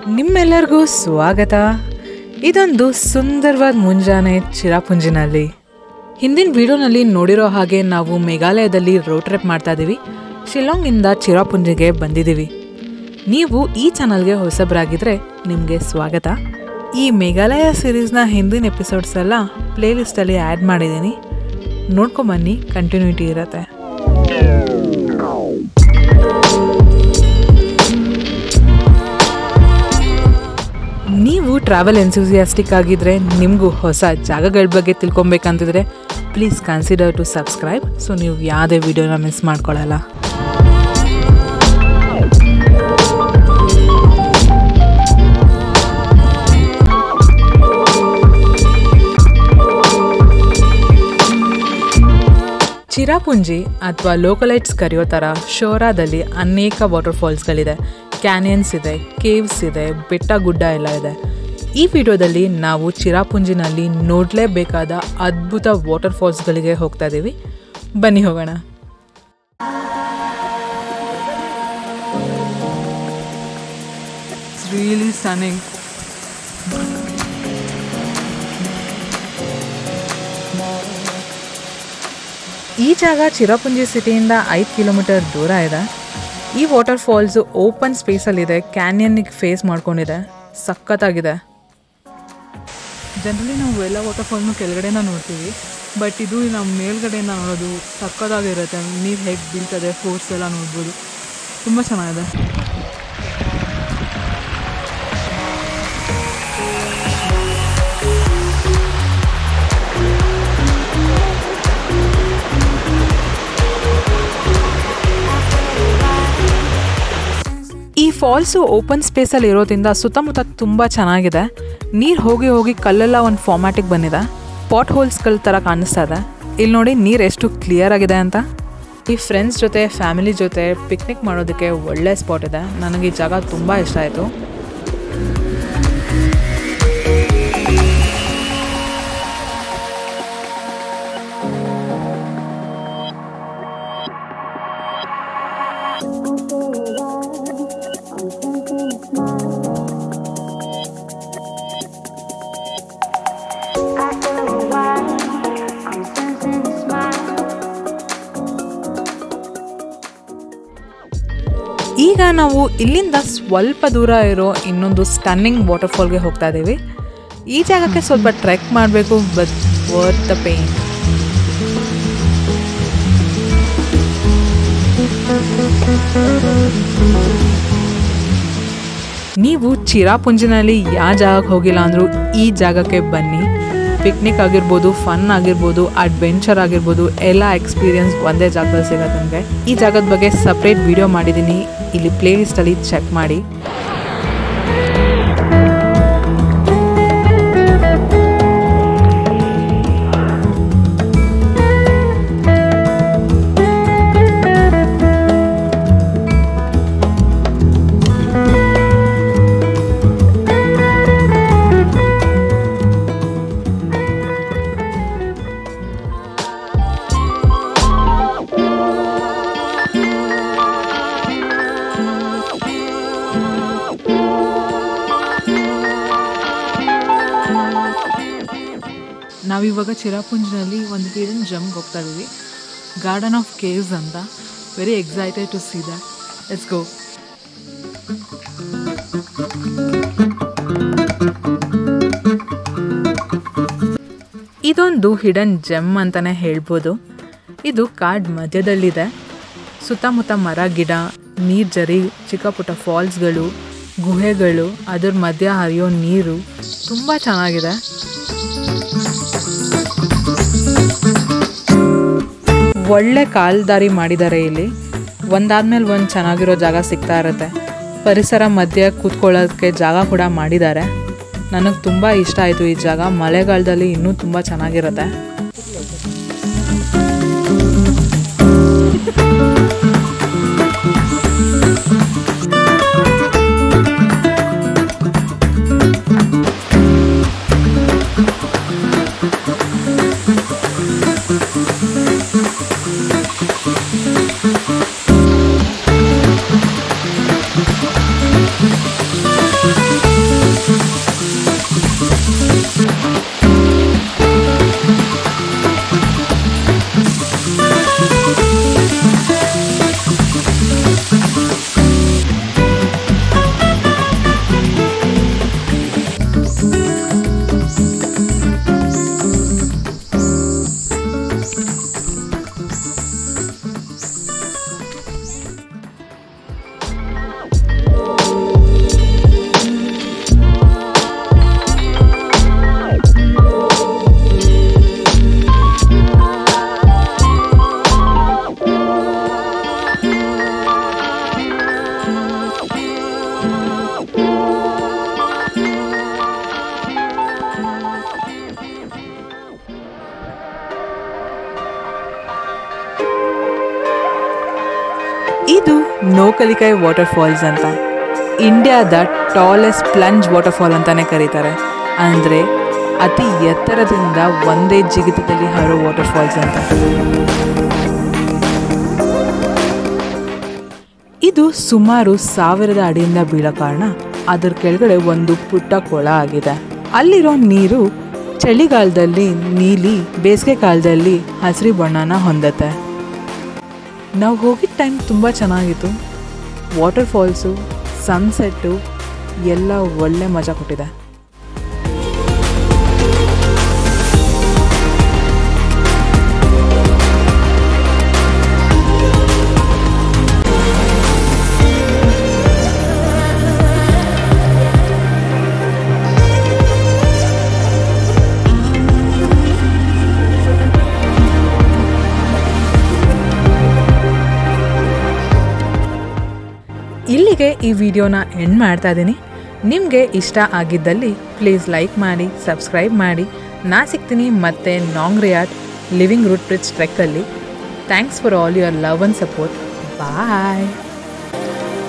ನಿಮ್ಮೆಲ್ಲರಿಗೂ ಸ್ವಾಗತ ಇದೊಂದು ಸುಂದರವಾದ ಮುಂಜಾನೆ ಚಿರಾಪುಂಜಿನಲ್ಲಿ ಹಿಂದಿನ ವಿಡಿಯೋನಲ್ಲಿ ನೋಡಿರೋ ಹಾಗೆ ನಾವು ಮೇಘಾಲಯದಲ್ಲಿ ರೋಡ್ ಟ್ರಿಪ್ ಮಾಡ್ತಾ ಇದ್ದೀವಿ ಶಿಲಾಂಗಿಂದ ಚಿರಾಪುಂಜಿಗೆ ಬಂದಿದ್ದೀವಿ ನೀವು ಈ ಚಾನಲ್ಗೆ ಹೊಸಬರಾಗಿದ್ದರೆ ನಿಮಗೆ ಸ್ವಾಗತ ಈ ಮೇಘಾಲಯ ಸೀರೀಸ್ನ ಹಿಂದಿನ ಎಪಿಸೋಡ್ಸ್ ಎಲ್ಲ ಪ್ಲೇಲಿಸ್ಟಲ್ಲಿ ಆ್ಯಡ್ ಮಾಡಿದ್ದೀನಿ ನೋಡ್ಕೊಂಬನ್ನಿ ಕಂಟಿನ್ಯೂಟಿ ಇರುತ್ತೆ ನೀವು ಟ್ರಾವೆಲ್ ಎನ್ಸೂಸಿಯಾಸ್ಟಿಕ್ ಆಗಿದ್ರೆ ನಿಮಗೂ ಹೊಸ ಜಾಗಗಳ ಬಗ್ಗೆ ತಿಳ್ಕೊಬೇಕಂತಿದ್ರೆ please consider to subscribe so ನೀವು ಯಾವುದೇ ವಿಡಿಯೋನ ಮಿಸ್ ಮಾಡ್ಕೊಳ್ಳಲ್ಲ ಚಿರಾಪುಂಜಿ ಅಥವಾ ಲೋಕಲೈಟ್ಸ್ ಕರೆಯೋ ಥರ ಶೋರಾದಲ್ಲಿ ಅನೇಕ ವಾಟರ್ಫಾಲ್ಸ್ಗಳಿದೆ ಕ್ಯಾನಿಯನ್ಸ್ ಇದೆ ಕೇವ್ಸ್ ಇದೆ ಬೆಟ್ಟ ಗುಡ್ಡ ಎಲ್ಲ ಇದೆ ಈ ವಿಡಿಯೋದಲ್ಲಿ ನಾವು ಚಿರಾಪುಂಜಿನಲ್ಲಿ ನೋಡಲೇಬೇಕಾದ ಅದ್ಭುತ ವಾಟರ್ಫಾಲ್ಸ್ಗಳಿಗೆ ಹೋಗ್ತಾ ಇದ್ದೀವಿ ಬನ್ನಿ ಹೋಗೋಣ ರಿಯಲಿ ಸ್ಟನಿಂಗ್ ಈ ಜಾಗ ಚಿರಾಪುಂಜಿ ಸಿಟಿಯಿಂದ ಐದು ಕಿಲೋಮೀಟರ್ ದೂರ ಇದೆ ಈ ವಾಟರ್ ಫಾಲ್ಸು ಓಪನ್ ಸ್ಪೇಸಲ್ಲಿದೆ ಕ್ಯಾನ್ಯನ್ನಿಗೆ ಫೇಸ್ ಮಾಡ್ಕೊಂಡಿದೆ ಸಖತ್ತಾಗಿದೆ ಜನರಲಿ ನಾವು ಎಲ್ಲ ವಾಟರ್ ಫಾಲ್ನು ಕೆಳಗಡೆನ ನೋಡ್ತೀವಿ ಬಟ್ ಇದು ನಮ್ಮ ಮೇಲ್ಗಡೆಯಿಂದ ನೋಡೋದು ಸಖತ್ತಾಗಿರುತ್ತೆ ನೀರು ಹೇಗೆ ಬೀಳ್ತದೆ ಫೋರ್ಸ್ ಎಲ್ಲ ನೋಡ್ಬೋದು ತುಂಬ ಚೆನ್ನಾಗಿದೆ ಈ ಫಾಲ್ಸು ಓಪನ್ ಸ್ಪೇಸಲ್ಲಿ ಇರೋದ್ರಿಂದ ಸುತ್ತಮುತ್ತ ತುಂಬ ಚೆನ್ನಾಗಿದೆ ನೀರು ಹೋಗಿ ಹೋಗಿ ಕಲ್ಲೆಲ್ಲ ಒಂದು ಫಾರ್ಮ್ಯಾಟಿಗೆ ಬಂದಿದೆ ಪಾಟ್ ಹೋಲ್ಸ್ಗಳ ಥರ ಕಾಣಿಸ್ತಾ ಇದೆ ಇಲ್ಲಿ ನೋಡಿ ನೀರು ಎಷ್ಟು ಕ್ಲಿಯರ್ ಆಗಿದೆ ಅಂತ ಈ ಫ್ರೆಂಡ್ಸ್ ಜೊತೆ ಫ್ಯಾಮಿಲಿ ಜೊತೆ ಪಿಕ್ನಿಕ್ ಮಾಡೋದಕ್ಕೆ ಒಳ್ಳೆ ಸ್ಪಾಟ್ ಇದೆ ನನಗೆ ಈ ಜಾಗ ತುಂಬ ಇಷ್ಟ ಆಯಿತು ಈಗ ನಾವು ಇಲ್ಲಿಂದ ಸ್ವಲ್ಪ ದೂರ ಇರೋ ಇನ್ನೊಂದು ಸ್ಟನ್ನಿಂಗ್ ವಾಟರ್ಫಾಲ್ಗೆ ಹೋಗ್ತಾ ಇದ್ದೀವಿ ಈ ಜಾಗಕ್ಕೆ ಸ್ವಲ್ಪ ಟ್ರೆಕ್ ಮಾಡಬೇಕು ಬಟ್ ವರ್ತ್ ದ ಪೇನ್ ನೀವು ಚಿರಾಪುಂಜಿನಲ್ಲಿ ಯಾವ ಜಾಗಕ್ಕೆ ಹೋಗಿಲ್ಲ ಅಂದರೂ ಈ ಜಾಗಕ್ಕೆ ಬನ್ನಿ ಪಿಕ್ನಿಕ್ ಆಗಿರ್ಬೋದು ಫನ್ ಆಗಿರ್ಬೋದು ಅಡ್ವೆಂಚರ್ ಆಗಿರ್ಬೋದು ಎಲ್ಲ ಎಕ್ಸ್ಪೀರಿಯನ್ಸ್ ಒಂದೇ ಜಾಗದಲ್ಲಿ ಸಿಗುತ್ತೆ ನಿಮಗೆ ಈ ಜಾಗದ ಬಗ್ಗೆ ಸಪ್ರೇಟ್ ವಿಡಿಯೋ ಮಾಡಿದ್ದೀನಿ ಇಲ್ಲಿ ಪ್ಲೇ ಲಿಸ್ಟಲ್ಲಿ ಚೆಕ್ ಮಾಡಿ ನಾವಿವಾಗ ಚಿರಾಪುಂಜಿನಲ್ಲಿ ಒಂದು ಹಿಡನ್ ಜಂಪ್ ಹೋಗ್ತಾ ಇದ್ದೀವಿ ಗಾರ್ಡನ್ ಆಫ್ ಕೇವ್ಸ್ ಅಂತ very excited to see that it's go ಇದೊಂದು ಹಿಡನ್ ಜೆಮ್ ಅಂತಲೇ ಹೇಳ್ಬೋದು ಇದು ಕಾಡ್ ಮಧ್ಯದಲ್ಲಿದೆ ಸುತ್ತಮುತ್ತ ಮರ ಗಿಡ ನೀರು ಜರಿ ಚಿಕ್ಕ ಪುಟ್ಟ ಫಾಲ್ಸ್ಗಳು ಗುಹೆಗಳು ಅದ್ರ ಮಧ್ಯ ಹರಿಯೋ ನೀರು ತುಂಬ ಚೆನ್ನಾಗಿದೆ ಒಳ್ಳೆ ಕಾಲ್ದಾರಿ ಮಾಡಿದ್ದಾರೆ ಇಲ್ಲಿ ಒಂದಾದ್ಮೇಲೆ ಒಂದು ಚೆನ್ನಾಗಿರೋ ಜಾಗ ಸಿಗ್ತಾ ಇರುತ್ತೆ ಪರಿಸರ ಮಧ್ಯೆ ಕೂತ್ಕೊಳ್ಳೋದಕ್ಕೆ ಜಾಗ ಕೂಡ ಮಾಡಿದ್ದಾರೆ ನನಗೆ ತುಂಬ ಇಷ್ಟ ಆಯಿತು ಈ ಜಾಗ ಮಳೆಗಾಲದಲ್ಲಿ ಇನ್ನೂ ತುಂಬ ಚೆನ್ನಾಗಿರುತ್ತೆ ಇದು ನೋಕಲಿಕಾಯ್ ವಾಟರ್ ಫಾಲ್ಸ್ ಅಂತ ಇಂಡಿಯಾದ ಟಾಲೆಸ್ಟ್ ಪ್ಲಂಜ್ ವಾಟರ್ ಫಾಲ್ ಅಂತಾನೆ ಕರೀತಾರೆ ಅಂದರೆ ಅತಿ ಎತ್ತರದಿಂದ ಒಂದೇ ಜಿಗಿತದಲ್ಲಿ ಹರೋ ವಾಟರ್ ಫಾಲ್ಸ್ ಅಂತ ಇದು ಸುಮಾರು ಸಾವಿರದ ಅಡಿಯಿಂದ ಬೀಳೋ ಕಾರಣ ಅದರ ಕೆಳಗಡೆ ಒಂದು ಪುಟ್ಟ ಕೊಳ ಆಗಿದೆ ಅಲ್ಲಿರೋ ನೀರು ಚಳಿಗಾಲದಲ್ಲಿ ನೀಲಿ ಬೇಸಿಗೆ ಕಾಲದಲ್ಲಿ ಹಸಿರು ಬಣ್ಣನ ಹೊಂದತ್ತೆ ನಾವು ಹೋಗಿದ್ದ ಟೈಮ್ ತುಂಬ ಚೆನ್ನಾಗಿತ್ತು ವಾಟರ್ ಫಾಲ್ಸು ಸನ್ಸೆಟ್ಟು ಎಲ್ಲ ಒಳ್ಳೆ ಮಜಾ ಕೊಟ್ಟಿದೆ ಇಲ್ಲಿಗೆ ಈ ವಿಡಿಯೋನ ಎಂಡ್ ಮಾಡ್ತಾ ಇದ್ದೀನಿ ನಿಮಗೆ ಇಷ್ಟ ಆಗಿದ್ದಲ್ಲಿ ಪ್ಲೀಸ್ ಲೈಕ್ ಮಾಡಿ ಸಬ್ಸ್ಕ್ರೈಬ್ ಮಾಡಿ ನಾ ಸಿಗ್ತೀನಿ ಮತ್ತೆ Nongriat living root bridge ಟ್ರೆಕ್ಕಲ್ಲಿ thanks for all your love and support bye